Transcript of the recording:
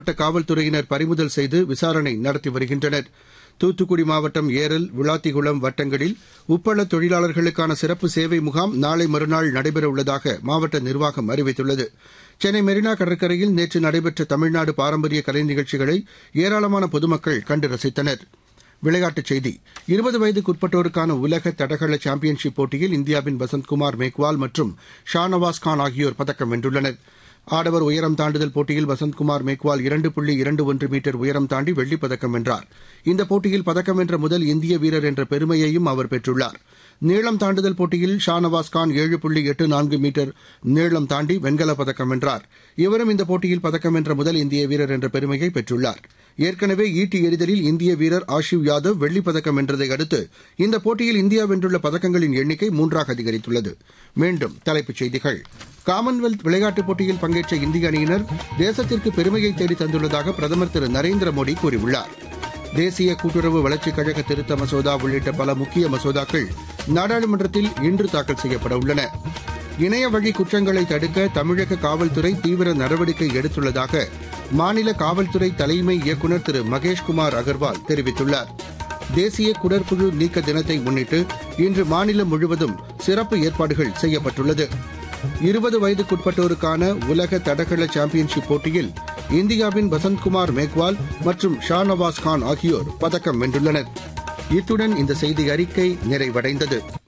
மாவட்ட காவல்துறையினர் பறிமுதல் செய்து விசாரணை நடத்தி வருகின்றனர் தூத்துக்குடி மாவட்டம் ஏரல் விளாத்திகுளம் வட்டங்களில் உப்பள தொழிலாளர்களுக்கான சிறப்பு சேவை முகாம் நாளை மறுநாள் நடைபெறவுள்ளதாக மாவட்ட நிர்வாகம் அறிவித்துள்ளது சென்னை மெரினா கடற்கரையில் நேற்று நடைபெற்ற தமிழ்நாடு பாரம்பரிய கலை நிகழ்ச்சிகளை ஏராளமான பொதுமக்கள் கண்டு ரசித்தனர் விளையாட்டுச் செய்தி இருபது வயதுக்குட்பட்டோருக்கான உலக தடகள சாம்பியன்ஷிப் போட்டியில் இந்தியாவின் வசந்த்குமார் மேக்வால் மற்றும் ஷாநவாஸ் கான் ஆகியோர் பதக்கம் வென்றுள்ளனர் ஆடவர் உயரம் தாண்டுதல் போட்டியில் வசந்த்குமார் மேக்வால் இரண்டு புள்ளி இரண்டு ஒன்று மீட்டர் உயரம் தாண்டி வெள்ளிப் பதக்கம் வென்றார் இந்த போட்டியில் பதக்கம் வென்ற முதல் இந்திய வீரர் என்ற பெருமையையும் அவர் பெற்றுள்ளார் நீளம் தாண்டுதல் போட்டியில் ஷாநவாஸ் கான் ஏழு புள்ளி எட்டு நான்கு மீட்டர் நீளம் தாண்டி வெண்கலப் பதக்கம் வென்றார் இவரும் இந்த போட்டியில் பதக்கம் வென்ற முதல் இந்திய வீரர் என்ற பெருமையை பெற்றுள்ளார் ஏற்கனவே ஈட்டி எறிதலில் இந்திய வீரர் ஆஷிவ் யாதவ் வெள்ளிப் பதக்கம் வென்றதை அடுத்து இந்த போட்டியில் இந்தியா வென்றுள்ள பதக்கங்களின் எண்ணிக்கை மூன்றாக அதிகரித்துள்ளது மீண்டும் தலைப்புச் செய்திகள் காமன்வெல்த் விளையாட்டுப் போட்டியில் பங்கேற்ற இந்திய அணியினர் தேசத்திற்கு பெருமையை தேடி தந்துள்ளதாக பிரதமர் திரு நரேந்திர மோடி கூறியுள்ளார் தேசிய கூட்டுறவு வளர்ச்சிக் கழக திருத்த மசோதா உள்ளிட்ட பல முக்கிய மசோதாக்கள் நாடாளுமன்றத்தில் இன்று தாக்கல் செய்யப்பட உள்ளன இணைய வழி குற்றங்களை தடுக்க தமிழக காவல்துறை தீவிர நடவடிக்கை எடுத்துள்ளதாக மாநில காவல்துறை தலைமை இயக்குநர் திரு மகேஷ்குமார் அகர்வால் தெரிவித்துள்ளார் தேசிய குடற்புழு நீக்க தினத்தை முன்னிட்டு இன்று மாநிலம் முழுவதும் சிறப்பு ஏற்பாடுகள் செய்யப்பட்டுள்ளது இருபது வயதுக்குட்பட்டோருக்கான உலக தடகள சாம்பியன்ஷிப் போட்டியில் இந்தியாவின் வசந்த்குமார் மேக்வால் மற்றும் ஷாநவாஸ் கான் ஆகியோர் பதக்கம் வென்றுள்ளனர் இத்துடன் இந்த செய்தி அறிக்கை நிறைவடைந்தது